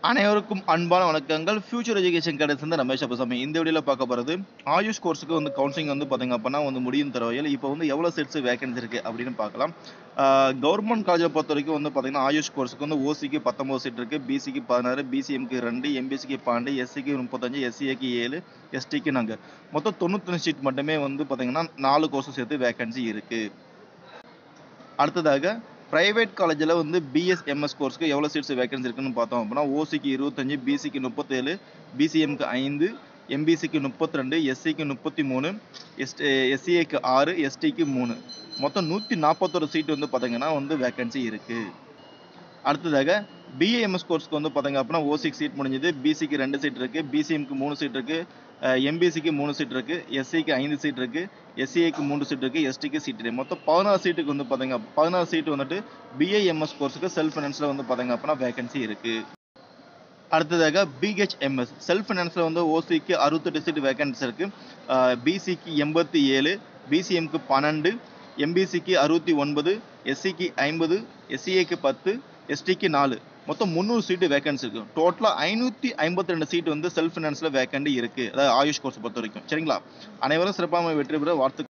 அனைவருக்கும் அன்பான வணக்கங்கள் ஃபியூச்சர் எஜுகேஷன் கடை சேர்ந்த ரமேஷ் அப்பசாமி இந்த வீடியோவில் பார்க்க போகிறது ஆயுஷ் கோர்ஸுக்கு வந்து கவுன்சிலிங் வந்து பார்த்தீங்க அப்படின்னா வந்து முடியும் தரவையில் இப்போ வந்து எவ்வளோ செட்ஸ் வேகன்சி இருக்குது அப்படின்னு பார்க்கலாம் கவர்மெண்ட் காலேஜில் பொறுத்த வரைக்கும் வந்து பார்த்தீங்கன்னா ஆயுஷ் கோர்ஸுக்கு வந்து ஓசிக்கு பத்தொம்பது சீட் இருக்குது பிசிக்கு பதினாறு பிசிஎம்க்கு ரெண்டு எம்பிசிக்கு பன்னெண்டு எஸ்சிக்கு முப்பத்தஞ்சு எஸ்சிஏக்கு ஏழு எஸ்டிக்கு நாங்கள் மொத்தம் தொண்ணூத்தஞ்சு சீட் மட்டுமே வந்து பார்த்தீங்கன்னா நாலு கோர்ஸும் சேர்த்து வேகன்சி இருக்குது அடுத்ததாக பிரைவேட் காலேஜில் வந்து பிஎஸ் எம்எஸ் கோர்ஸ்க்கு எவ்வளோ சீட்ஸ் வேகன்சி இருக்குன்னு பார்த்தோம் அப்படின்னா ஓசிக்கு இருபத்தஞ்சு பிசிக்கு முப்பத்தேழு பிசிஎம்க்கு ஐந்து எம்பிசிக்கு முப்பத்தி ரெண்டு எஸ்சிக்கு முப்பத்தி மூணு எஸ் எஸ்சிஏக்கு ஆறு எஸ்டிக்கு மூணு மொத்தம் நூற்றி நாற்பத்தொரு சீட் வந்து பார்த்தீங்கன்னா வந்து வேகன்சி இருக்குது அடுத்ததாக பிஏஎம்எஸ் கோர்ஸ்க்கு வந்து பார்த்தீங்க அப்படின்னா ஓசிக்கு சீட் முடிஞ்சது பிசிக்கு ரெண்டு சீட் இருக்குது பிசிஎம்க்கு மூணு சீட் இருக்குது எம்பிசிக்கு மூணு சீட் இருக்குது எஸ்சிக்கு ஐந்து சீட் இருக்குது எஸ்சிஏக்கு மூணு சீட் இருக்குது எஸ்டிக்கு சீட் இருக்குது மொத்தம் பதினாறு சீட்டுக்கு வந்து பார்த்தீங்க பதினாறு சீட் வந்துட்டு பிஏஎம்எஸ் கோர்ஸுக்கு செல்ஃப் ஃபைனான்ஸில் வந்து பார்த்தீங்க அப்படின்னா வேகன்சி இருக்குது அடுத்ததாக பிஹெச்எம்எஸ் செல்ஃப் ஃபைனான்ஸில் வந்து ஓசிக்கு அறுபத்தெட்டு சீட் வேகன்சி இருக்குது பிசிக்கு எண்பத்தி ஏழு பிசிஎம்க்கு பன்னெண்டு எம்பிசிக்கு அறுபத்தி ஒன்பது எஸ்சிக்கு ஐம்பது எஸ்சிஏக்கு பத்து எஸ்டிக்கு நாலு மொத்தம் முந்நூறு சீட்டு வேகன்சி இருக்கு டோட்டலாக ஐநூற்றி ஐம்பத்தி ரெண்டு சீட் வந்து செல்ஃப் ஃபினான்ஸில் வேகண்டி இருக்குது அதாவது ஆயுஷ் கோர்ஸ் பொறுத்த வரைக்கும் சரிங்களா அனைவரும் சிறப்பாக வெற்றி பெற வாழ்த்து